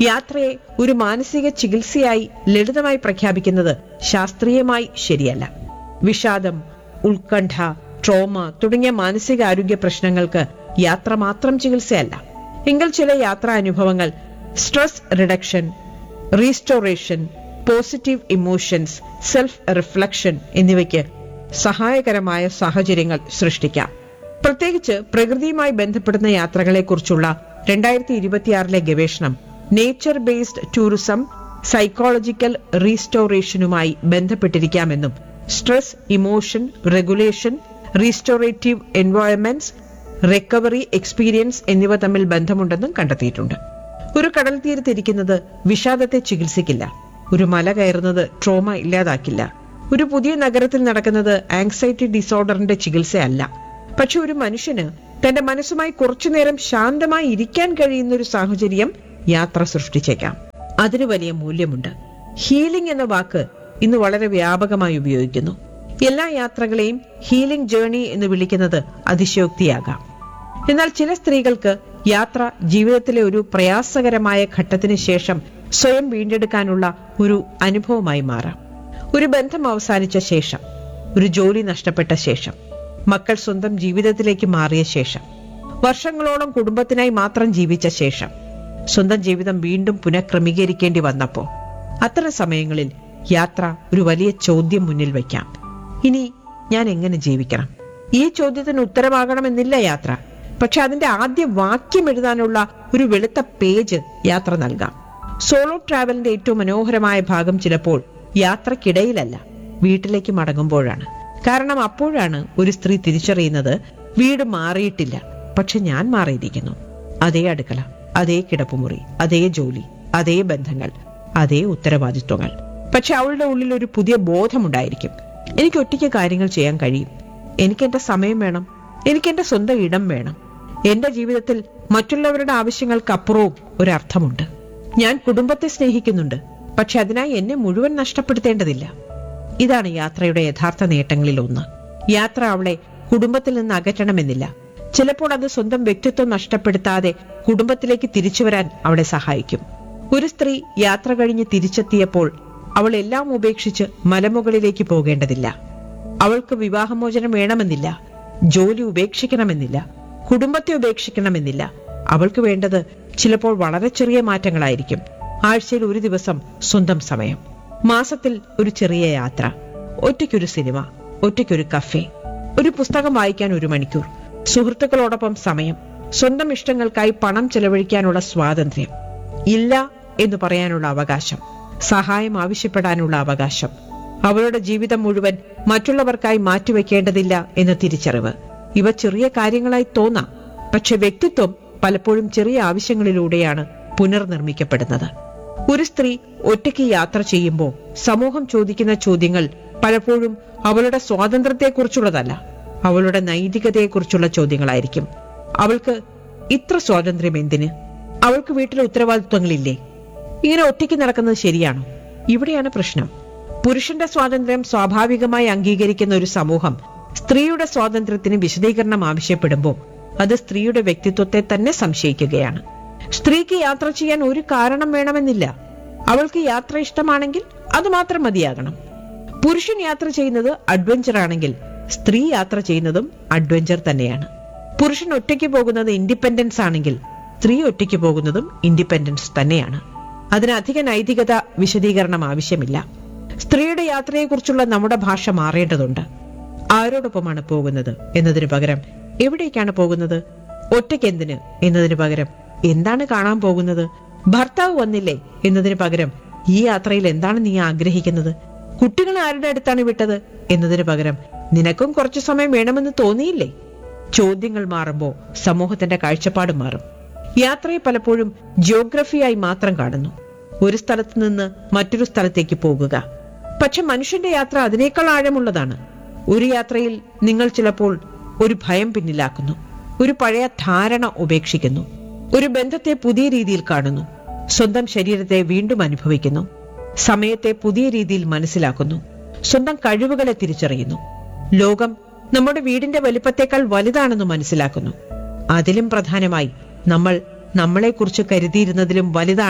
യാത്രയെ ഒരു മാനസിക ചികിത്സയായി ലളിതമായി പ്രഖ്യാപിക്കുന്നത് ശാസ്ത്രീയമായി ശരിയല്ല വിഷാദം ഉത്കണ്ഠ ട്രോമ തുടങ്ങിയ മാനസികാരോഗ്യ പ്രശ്നങ്ങൾക്ക് യാത്ര മാത്രം ചികിത്സയല്ല എങ്കിൽ ചില യാത്രാ അനുഭവങ്ങൾ stress reduction restoration positive emotions self reflection എന്നിവയ്ക്ക് സഹായകരമായ സാഹചര്യങ്ങൾ സൃഷ്ടിക്കാം പ്രത്യേകിച്ച് പ്രകൃതിയുമായി ബന്ധപ്പെടുന്ന യാത്രകളെക്കുറിച്ചുള്ള രണ്ടായിരത്തി ഇരുപത്തിയാറിലെ ഗവേഷണം നേച്ചർ ബേസ്ഡ് ടൂറിസം സൈക്കോളജിക്കൽ റീസ്റ്റോറേഷനുമായി ബന്ധപ്പെട്ടിരിക്കാമെന്നും stress emotion regulation restorative environments recovery experience എന്നിവ തമ്മിൽ ബന്ധമുണ്ടെന്നും കണ്ടെത്തിയിട്ടുണ്ട് ഒരു കടൽ തീരത്തിരിക്കുന്നത് വിഷാദത്തെ ചികിത്സിക്കില്ല ഒരു മല കയറുന്നത് ട്രോമ ഇല്ലാതാക്കില്ല ഒരു പുതിയ നഗരത്തിൽ നടക്കുന്നത് ആങ്സൈറ്റി ഡിസോർഡറിന്റെ ചികിത്സയല്ല പക്ഷെ ഒരു മനുഷ്യന് തന്റെ മനസ്സുമായി കുറച്ചുനേരം ശാന്തമായി ഇരിക്കാൻ കഴിയുന്ന ഒരു സാഹചര്യം യാത്ര സൃഷ്ടിച്ചേക്കാം അതിന് വലിയ മൂല്യമുണ്ട് ഹീലിംഗ് എന്ന വാക്ക് ഇന്ന് വളരെ വ്യാപകമായി ഉപയോഗിക്കുന്നു എല്ലാ യാത്രകളെയും ഹീലിംഗ് ജേർണി എന്ന് വിളിക്കുന്നത് അതിശയോക്തിയാകാം എന്നാൽ ചില സ്ത്രീകൾക്ക് യാത്ര ജീവിതത്തിലെ ഒരു പ്രയാസകരമായ ഘട്ടത്തിന് ശേഷം സ്വയം വീണ്ടെടുക്കാനുള്ള ഒരു അനുഭവമായി മാറാം ഒരു ബന്ധം അവസാനിച്ച ശേഷം ഒരു ജോലി നഷ്ടപ്പെട്ട ശേഷം മക്കൾ സ്വന്തം ജീവിതത്തിലേക്ക് മാറിയ ശേഷം വർഷങ്ങളോളം കുടുംബത്തിനായി മാത്രം ജീവിച്ച ശേഷം സ്വന്തം ജീവിതം വീണ്ടും പുനഃക്രമീകരിക്കേണ്ടി വന്നപ്പോ അത്തരം സമയങ്ങളിൽ യാത്ര ഒരു വലിയ ചോദ്യം മുന്നിൽ വയ്ക്കാം ഇനി ഞാൻ എങ്ങനെ ജീവിക്കണം ഈ ചോദ്യത്തിന് ഉത്തരമാകണമെന്നില്ല യാത്ര പക്ഷെ അതിന്റെ ആദ്യ വാക്യം എഴുതാനുള്ള ഒരു വെളുത്ത പേജ് യാത്ര നൽകാം സോളോ ട്രാവലിന്റെ ഏറ്റവും മനോഹരമായ ഭാഗം ചിലപ്പോൾ യാത്രക്കിടയിലല്ല വീട്ടിലേക്ക് മടങ്ങുമ്പോഴാണ് കാരണം അപ്പോഴാണ് ഒരു സ്ത്രീ തിരിച്ചറിയുന്നത് വീട് മാറിയിട്ടില്ല പക്ഷെ ഞാൻ മാറിയിരിക്കുന്നു അതേ അടുക്കള അതേ കിടപ്പുമുറി അതേ ജോലി അതേ ബന്ധങ്ങൾ അതേ ഉത്തരവാദിത്വങ്ങൾ പക്ഷെ അവളുടെ ഉള്ളിൽ ഒരു പുതിയ ബോധമുണ്ടായിരിക്കും എനിക്ക് ഒറ്റയ്ക്ക് കാര്യങ്ങൾ ചെയ്യാൻ കഴിയും എനിക്ക് എന്റെ സമയം വേണം എനിക്ക് എന്റെ സ്വന്തം ഇടം വേണം എന്റെ ജീവിതത്തിൽ മറ്റുള്ളവരുടെ ആവശ്യങ്ങൾക്കപ്പുറവും ഒരർത്ഥമുണ്ട് ഞാൻ കുടുംബത്തെ സ്നേഹിക്കുന്നുണ്ട് പക്ഷെ അതിനായി എന്നെ മുഴുവൻ നഷ്ടപ്പെടുത്തേണ്ടതില്ല ഇതാണ് യാത്രയുടെ യഥാർത്ഥ നേട്ടങ്ങളിൽ ഒന്ന് യാത്ര അവളെ കുടുംബത്തിൽ നിന്ന് അകറ്റണമെന്നില്ല ചിലപ്പോൾ അത് സ്വന്തം വ്യക്തിത്വം നഷ്ടപ്പെടുത്താതെ കുടുംബത്തിലേക്ക് തിരിച്ചു വരാൻ അവളെ സഹായിക്കും ഒരു സ്ത്രീ യാത്ര കഴിഞ്ഞ് തിരിച്ചെത്തിയപ്പോൾ അവൾ എല്ലാം ഉപേക്ഷിച്ച് മലമുകളിലേക്ക് പോകേണ്ടതില്ല അവൾക്ക് വിവാഹമോചനം വേണമെന്നില്ല ജോലി ഉപേക്ഷിക്കണമെന്നില്ല കുടുംബത്തെ ഉപേക്ഷിക്കണമെന്നില്ല അവൾക്ക് വേണ്ടത് ചിലപ്പോൾ വളരെ ചെറിയ മാറ്റങ്ങളായിരിക്കും ആഴ്ചയിൽ ഒരു ദിവസം സ്വന്തം സമയം മാസത്തിൽ ഒരു ചെറിയ യാത്ര ഒറ്റയ്ക്കൊരു സിനിമ ഒറ്റയ്ക്കൊരു കഫേ ഒരു പുസ്തകം വായിക്കാൻ ഒരു മണിക്കൂർ സുഹൃത്തുക്കളോടൊപ്പം സമയം സ്വന്തം ഇഷ്ടങ്ങൾക്കായി പണം ചെലവഴിക്കാനുള്ള സ്വാതന്ത്ര്യം ഇല്ല എന്ന് പറയാനുള്ള അവകാശം സഹായം ആവശ്യപ്പെടാനുള്ള അവകാശം അവളുടെ ജീവിതം മുഴുവൻ മറ്റുള്ളവർക്കായി മാറ്റിവെക്കേണ്ടതില്ല എന്ന തിരിച്ചറിവ് ഇവ ചെറിയ കാര്യങ്ങളായി തോന്നാം പക്ഷെ വ്യക്തിത്വം പലപ്പോഴും ചെറിയ ആവശ്യങ്ങളിലൂടെയാണ് പുനർനിർമ്മിക്കപ്പെടുന്നത് ഒരു സ്ത്രീ ഒറ്റയ്ക്ക് യാത്ര ചെയ്യുമ്പോൾ സമൂഹം ചോദിക്കുന്ന ചോദ്യങ്ങൾ പലപ്പോഴും അവളുടെ സ്വാതന്ത്ര്യത്തെക്കുറിച്ചുള്ളതല്ല അവളുടെ നൈതികതയെക്കുറിച്ചുള്ള ചോദ്യങ്ങളായിരിക്കും അവൾക്ക് ഇത്ര സ്വാതന്ത്ര്യം എന്തിന് അവൾക്ക് വീട്ടിലെ ഉത്തരവാദിത്വങ്ങളില്ലേ ഇങ്ങനെ ഒറ്റയ്ക്ക് നടക്കുന്നത് ശരിയാണോ ഇവിടെയാണ് പ്രശ്നം പുരുഷന്റെ സ്വാതന്ത്ര്യം സ്വാഭാവികമായി അംഗീകരിക്കുന്ന ഒരു സമൂഹം സ്ത്രീയുടെ സ്വാതന്ത്ര്യത്തിന് വിശദീകരണം ആവശ്യപ്പെടുമ്പോൾ അത് സ്ത്രീയുടെ വ്യക്തിത്വത്തെ തന്നെ സംശയിക്കുകയാണ് സ്ത്രീക്ക് യാത്ര ചെയ്യാൻ ഒരു കാരണം വേണമെന്നില്ല അവൾക്ക് യാത്ര ഇഷ്ടമാണെങ്കിൽ അത് മാത്രം മതിയാകണം പുരുഷൻ യാത്ര ചെയ്യുന്നത് അഡ്വഞ്ചർ ആണെങ്കിൽ സ്ത്രീ യാത്ര ചെയ്യുന്നതും അഡ്വഞ്ചർ തന്നെയാണ് പുരുഷൻ ഒറ്റയ്ക്ക് പോകുന്നത് ഇൻഡിപെൻഡൻസ് ആണെങ്കിൽ സ്ത്രീ ഒറ്റയ്ക്ക് പോകുന്നതും ഇൻഡിപെൻഡൻസ് തന്നെയാണ് അതിന് അധിക നൈതികത വിശദീകരണം ആവശ്യമില്ല സ്ത്രീയുടെ യാത്രയെക്കുറിച്ചുള്ള നമ്മുടെ ഭാഷ മാറേണ്ടതുണ്ട് ആരോടൊപ്പമാണ് പോകുന്നത് എന്നതിന് പകരം എവിടേക്കാണ് പോകുന്നത് ഒറ്റയ്ക്ക് എന്തിന് എന്നതിന് പകരം എന്താണ് കാണാൻ പോകുന്നത് ഭർത്താവ് വന്നില്ലേ എന്നതിന് പകരം ഈ യാത്രയിൽ എന്താണ് നീ ആഗ്രഹിക്കുന്നത് കുട്ടികൾ ആരുടെ അടുത്താണ് വിട്ടത് എന്നതിന് പകരം നിനക്കും കുറച്ചു സമയം വേണമെന്ന് തോന്നിയില്ലേ ചോദ്യങ്ങൾ മാറുമ്പോൾ സമൂഹത്തിന്റെ കാഴ്ചപ്പാട് മാറും യാത്രയെ പലപ്പോഴും ജിയോഗ്രഫിയായി മാത്രം കാണുന്നു ഒരു സ്ഥലത്ത് നിന്ന് മറ്റൊരു സ്ഥലത്തേക്ക് പോകുക പക്ഷെ മനുഷ്യന്റെ യാത്ര അതിനേക്കാൾ ആഴമുള്ളതാണ് ഒരു യാത്രയിൽ നിങ്ങൾ ചിലപ്പോൾ ഒരു ഭയം പിന്നിലാക്കുന്നു ഒരു പഴയ ധാരണ ഉപേക്ഷിക്കുന്നു ഒരു ബന്ധത്തെ പുതിയ രീതിയിൽ കാണുന്നു സ്വന്തം ശരീരത്തെ വീണ്ടും അനുഭവിക്കുന്നു സമയത്തെ പുതിയ രീതിയിൽ മനസ്സിലാക്കുന്നു സ്വന്തം കഴിവുകളെ തിരിച്ചറിയുന്നു ലോകം നമ്മുടെ വീടിന്റെ വലിപ്പത്തേക്കാൾ വലുതാണെന്ന് മനസ്സിലാക്കുന്നു അതിലും പ്രധാനമായി നമ്മൾ നമ്മളെക്കുറിച്ച് കരുതിയിരുന്നതിലും വലുതാണ്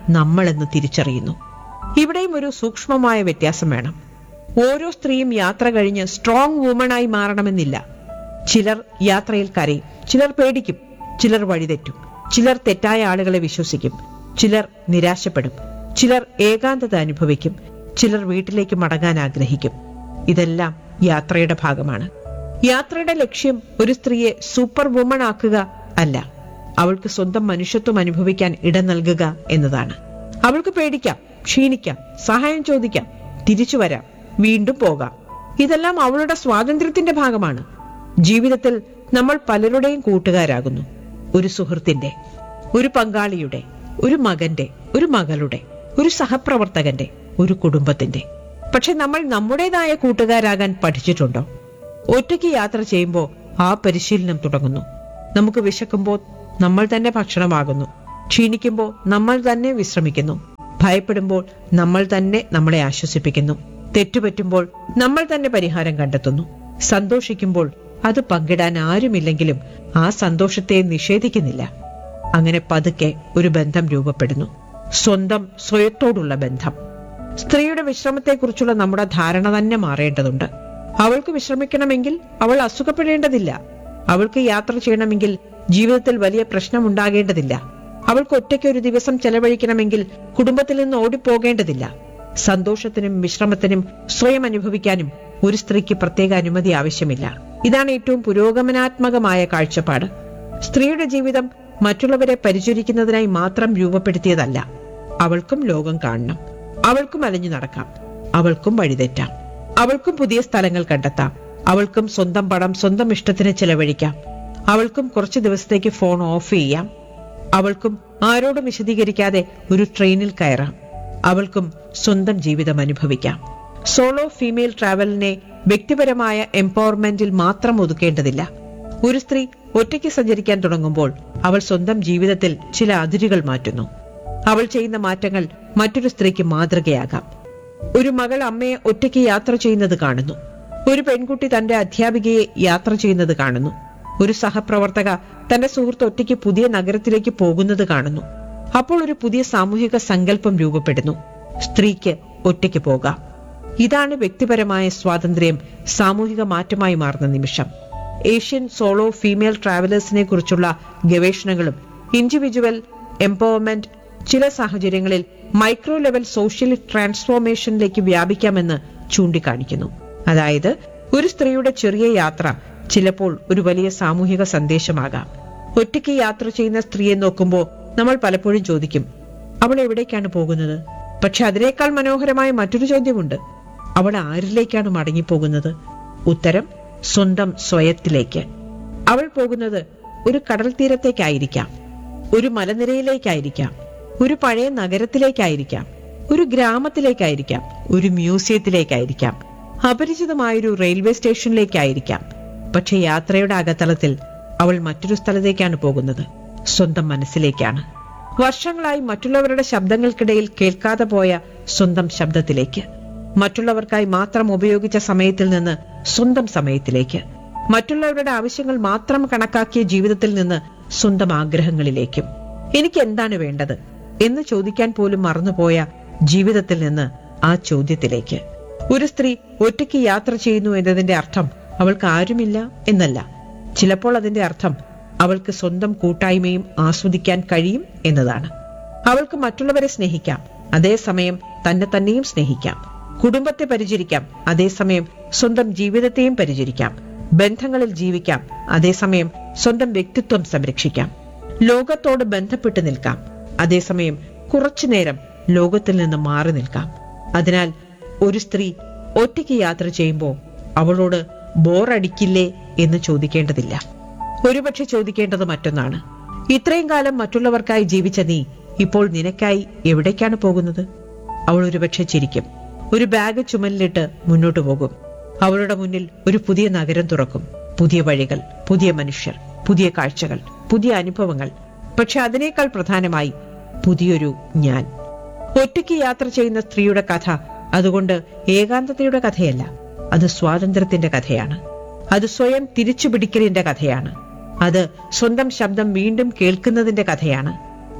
നമ്മളെന്ന് തിരിച്ചറിയുന്നു ഇവിടെയും ഒരു സൂക്ഷ്മമായ വ്യത്യാസം വേണം ഓരോ സ്ത്രീയും യാത്ര കഴിഞ്ഞ് സ്ട്രോങ് വുമണായി മാറണമെന്നില്ല ചിലർ യാത്രയിൽ കരയും ചിലർ പേടിക്കും ചിലർ വഴിതെറ്റും ചിലർ തെറ്റായ ആളുകളെ വിശ്വസിക്കും ചിലർ നിരാശപ്പെടും ചിലർ ഏകാന്തത അനുഭവിക്കും ചിലർ വീട്ടിലേക്ക് മടങ്ങാൻ ആഗ്രഹിക്കും ഇതെല്ലാം യാത്രയുടെ ഭാഗമാണ് യാത്രയുടെ ലക്ഷ്യം ഒരു സ്ത്രീയെ സൂപ്പർ വുമൺ ആക്കുക അല്ല അവൾക്ക് സ്വന്തം മനുഷ്യത്വം അനുഭവിക്കാൻ ഇടം നൽകുക എന്നതാണ് അവൾക്ക് പേടിക്കാം ക്ഷീണിക്കാം സഹായം ചോദിക്കാം തിരിച്ചു വരാം വീണ്ടും പോകാം ഇതെല്ലാം അവളുടെ സ്വാതന്ത്ര്യത്തിന്റെ ഭാഗമാണ് ജീവിതത്തിൽ നമ്മൾ പലരുടെയും കൂട്ടുകാരാകുന്നു ഒരു സുഹൃത്തിന്റെ ഒരു പങ്കാളിയുടെ ഒരു മകന്റെ ഒരു മകളുടെ ഒരു സഹപ്രവർത്തകന്റെ ഒരു കുടുംബത്തിന്റെ പക്ഷെ നമ്മൾ നമ്മുടേതായ കൂട്ടുകാരാകാൻ പഠിച്ചിട്ടുണ്ടോ ഒറ്റയ്ക്ക് യാത്ര ചെയ്യുമ്പോൾ ആ പരിശീലനം തുടങ്ങുന്നു നമുക്ക് വിശക്കുമ്പോൾ നമ്മൾ തന്നെ ഭക്ഷണമാകുന്നു ക്ഷീണിക്കുമ്പോൾ നമ്മൾ തന്നെ വിശ്രമിക്കുന്നു ഭയപ്പെടുമ്പോൾ നമ്മൾ തന്നെ നമ്മളെ ആശ്വസിപ്പിക്കുന്നു തെറ്റുപറ്റുമ്പോൾ നമ്മൾ തന്നെ പരിഹാരം കണ്ടെത്തുന്നു സന്തോഷിക്കുമ്പോൾ അത് പങ്കിടാൻ ആരുമില്ലെങ്കിലും ആ സന്തോഷത്തെ നിഷേധിക്കുന്നില്ല അങ്ങനെ പതുക്കെ ഒരു ബന്ധം രൂപപ്പെടുന്നു സ്വന്തം സ്വയത്തോടുള്ള ബന്ധം സ്ത്രീയുടെ വിശ്രമത്തെക്കുറിച്ചുള്ള നമ്മുടെ ധാരണ തന്നെ മാറേണ്ടതുണ്ട് അവൾക്ക് വിശ്രമിക്കണമെങ്കിൽ അവൾ അസുഖപ്പെടേണ്ടതില്ല അവൾക്ക് യാത്ര ചെയ്യണമെങ്കിൽ ജീവിതത്തിൽ വലിയ പ്രശ്നമുണ്ടാകേണ്ടതില്ല അവൾക്ക് ഒറ്റയ്ക്ക് ഒരു ദിവസം ചെലവഴിക്കണമെങ്കിൽ കുടുംബത്തിൽ നിന്ന് ഓടിപ്പോകേണ്ടതില്ല സന്തോഷത്തിനും വിശ്രമത്തിനും സ്വയം അനുഭവിക്കാനും ഒരു സ്ത്രീക്ക് പ്രത്യേക അനുമതി ആവശ്യമില്ല ഇതാണ് ഏറ്റവും പുരോഗമനാത്മകമായ കാഴ്ചപ്പാട് സ്ത്രീയുടെ ജീവിതം മറ്റുള്ളവരെ പരിചരിക്കുന്നതിനായി മാത്രം രൂപപ്പെടുത്തിയതല്ല അവൾക്കും ലോകം കാണണം അവൾക്കും അലഞ്ഞു നടക്കാം അവൾക്കും വഴിതെറ്റാം അവൾക്കും പുതിയ സ്ഥലങ്ങൾ കണ്ടെത്താം അവൾക്കും സ്വന്തം പണം സ്വന്തം ഇഷ്ടത്തിന് ചെലവഴിക്കാം അവൾക്കും കുറച്ചു ദിവസത്തേക്ക് ഫോൺ ഓഫ് ചെയ്യാം അവൾക്കും ആരോടും വിശദീകരിക്കാതെ ഒരു ട്രെയിനിൽ കയറാം അവൾക്കും സ്വന്തം ജീവിതം അനുഭവിക്കാം സോളോ ഫീമെയിൽ ട്രാവലിനെ വ്യക്തിപരമായ എംപവർമെന്റിൽ മാത്രം ഒതുക്കേണ്ടതില്ല ഒരു സ്ത്രീ ഒറ്റയ്ക്ക് സഞ്ചരിക്കാൻ തുടങ്ങുമ്പോൾ അവൾ സ്വന്തം ജീവിതത്തിൽ ചില അതിരുകൾ മാറ്റുന്നു അവൾ ചെയ്യുന്ന മാറ്റങ്ങൾ മറ്റൊരു സ്ത്രീക്ക് മാതൃകയാകാം ഒരു മകൾ അമ്മയെ ഒറ്റയ്ക്ക് യാത്ര ചെയ്യുന്നത് കാണുന്നു ഒരു പെൺകുട്ടി തന്റെ അധ്യാപികയെ യാത്ര ചെയ്യുന്നത് കാണുന്നു ഒരു സഹപ്രവർത്തക തന്റെ സുഹൃത്ത് ഒറ്റയ്ക്ക് പുതിയ നഗരത്തിലേക്ക് പോകുന്നത് കാണുന്നു അപ്പോൾ ഒരു പുതിയ സാമൂഹിക സങ്കല്പം രൂപപ്പെടുന്നു സ്ത്രീക്ക് ഒറ്റയ്ക്ക് പോകാം ഇതാണ് വ്യക്തിപരമായ സ്വാതന്ത്ര്യം സാമൂഹിക മാറ്റമായി മാറുന്ന നിമിഷം ഏഷ്യൻ സോളോ ഫീമെയിൽ ട്രാവലേഴ്സിനെ കുറിച്ചുള്ള ഗവേഷണങ്ങളും ഇൻഡിവിജ്വൽ എംപവർമെന്റ് ചില സാഹചര്യങ്ങളിൽ മൈക്രോ ലെവൽ സോഷ്യൽ ട്രാൻസ്ഫോർമേഷനിലേക്ക് വ്യാപിക്കാമെന്ന് ചൂണ്ടിക്കാണിക്കുന്നു അതായത് ഒരു സ്ത്രീയുടെ ചെറിയ യാത്ര ചിലപ്പോൾ ഒരു വലിയ സാമൂഹിക സന്ദേശമാകാം ഒറ്റയ്ക്ക് യാത്ര ചെയ്യുന്ന സ്ത്രീയെ നോക്കുമ്പോൾ നമ്മൾ പലപ്പോഴും ചോദിക്കും അവൾ എവിടേക്കാണ് പോകുന്നത് പക്ഷെ അതിനേക്കാൾ മനോഹരമായ മറ്റൊരു ചോദ്യമുണ്ട് അവൾ ആരിലേക്കാണ് മടങ്ങിപ്പോകുന്നത് ഉത്തരം സ്വന്തം സ്വയത്തിലേക്ക് അവൾ പോകുന്നത് ഒരു കടൽ തീരത്തേക്കായിരിക്കാം ഒരു മലനിരയിലേക്കായിരിക്കാം ഒരു പഴയ നഗരത്തിലേക്കായിരിക്കാം ഒരു ഗ്രാമത്തിലേക്കായിരിക്കാം ഒരു മ്യൂസിയത്തിലേക്കായിരിക്കാം അപരിചിതമായൊരു റെയിൽവേ സ്റ്റേഷനിലേക്കായിരിക്കാം പക്ഷെ യാത്രയുടെ അകത്തളത്തിൽ അവൾ മറ്റൊരു സ്ഥലത്തേക്കാണ് പോകുന്നത് സ്വന്തം മനസ്സിലേക്കാണ് വർഷങ്ങളായി മറ്റുള്ളവരുടെ ശബ്ദങ്ങൾക്കിടയിൽ കേൾക്കാതെ പോയ സ്വന്തം ശബ്ദത്തിലേക്ക് മറ്റുള്ളവർക്കായി മാത്രം ഉപയോഗിച്ച സമയത്തിൽ നിന്ന് സ്വന്തം സമയത്തിലേക്ക് മറ്റുള്ളവരുടെ ആവശ്യങ്ങൾ മാത്രം കണക്കാക്കിയ ജീവിതത്തിൽ നിന്ന് സ്വന്തം ആഗ്രഹങ്ങളിലേക്കും എനിക്ക് എന്താണ് വേണ്ടത് എന്ന് ചോദിക്കാൻ പോലും മറന്നുപോയ ജീവിതത്തിൽ നിന്ന് ആ ചോദ്യത്തിലേക്ക് ഒരു സ്ത്രീ ഒറ്റയ്ക്ക് യാത്ര ചെയ്യുന്നു എന്നതിന്റെ അർത്ഥം അവൾക്ക് ആരുമില്ല എന്നല്ല ചിലപ്പോൾ അതിന്റെ അർത്ഥം അവൾക്ക് സ്വന്തം കൂട്ടായ്മയും ആസ്വദിക്കാൻ കഴിയും എന്നതാണ് അവൾക്ക് മറ്റുള്ളവരെ സ്നേഹിക്കാം അതേസമയം തന്നെ തന്നെയും സ്നേഹിക്കാം കുടുംബത്തെ പരിചരിക്കാം അതേസമയം സ്വന്തം ജീവിതത്തെയും പരിചരിക്കാം ബന്ധങ്ങളിൽ ജീവിക്കാം അതേസമയം സ്വന്തം വ്യക്തിത്വം സംരക്ഷിക്കാം ലോകത്തോട് ബന്ധപ്പെട്ട് നിൽക്കാം അതേസമയം കുറച്ചുനേരം ലോകത്തിൽ നിന്ന് മാറി നിൽക്കാം അതിനാൽ ഒരു സ്ത്രീ ഒറ്റയ്ക്ക് യാത്ര ചെയ്യുമ്പോൾ അവളോട് ബോറടിക്കില്ലേ എന്ന് ചോദിക്കേണ്ടതില്ല ഒരുപക്ഷെ ചോദിക്കേണ്ടത് മറ്റൊന്നാണ് ഇത്രയും കാലം മറ്റുള്ളവർക്കായി ജീവിച്ച നീ ഇപ്പോൾ നിനക്കായി എവിടേക്കാണ് പോകുന്നത് അവൾ ഒരുപക്ഷെ ചിരിക്കും ഒരു ബാഗ് ചുമലിലിട്ട് മുന്നോട്ട് പോകും അവളുടെ മുന്നിൽ ഒരു പുതിയ നഗരം തുറക്കും പുതിയ വഴികൾ പുതിയ മനുഷ്യർ പുതിയ കാഴ്ചകൾ പുതിയ അനുഭവങ്ങൾ പക്ഷെ അതിനേക്കാൾ പ്രധാനമായി പുതിയൊരു ഞാൻ ഒറ്റയ്ക്ക് യാത്ര ചെയ്യുന്ന സ്ത്രീയുടെ കഥ അതുകൊണ്ട് ഏകാന്തതയുടെ കഥയല്ല അത് സ്വാതന്ത്ര്യത്തിന്റെ കഥയാണ് അത് സ്വയം തിരിച്ചുപിടിക്കലിന്റെ കഥയാണ് അത് സ്വന്തം ശബ്ദം വീണ്ടും കേൾക്കുന്നതിന്റെ കഥയാണ്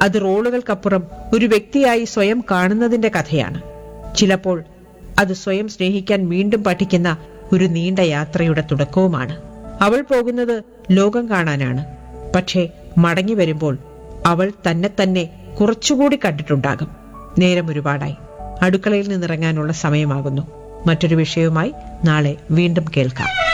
അത് റോളുകൾക്കപ്പുറം ഒരു വ്യക്തിയായി സ്വയം കാണുന്നതിന്റെ കഥയാണ് ചിലപ്പോൾ അത് സ്വയം സ്നേഹിക്കാൻ വീണ്ടും പഠിക്കുന്ന ഒരു നീണ്ട യാത്രയുടെ തുടക്കവുമാണ് അവൾ പോകുന്നത് ലോകം കാണാനാണ് പക്ഷേ മടങ്ങി വരുമ്പോൾ അവൾ തന്നെ തന്നെ കുറച്ചുകൂടി കണ്ടിട്ടുണ്ടാകും നേരം ഒരുപാടായി അടുക്കളയിൽ നിന്നിറങ്ങാനുള്ള സമയമാകുന്നു മറ്റൊരു വിഷയവുമായി നാളെ വീണ്ടും കേൾക്കാം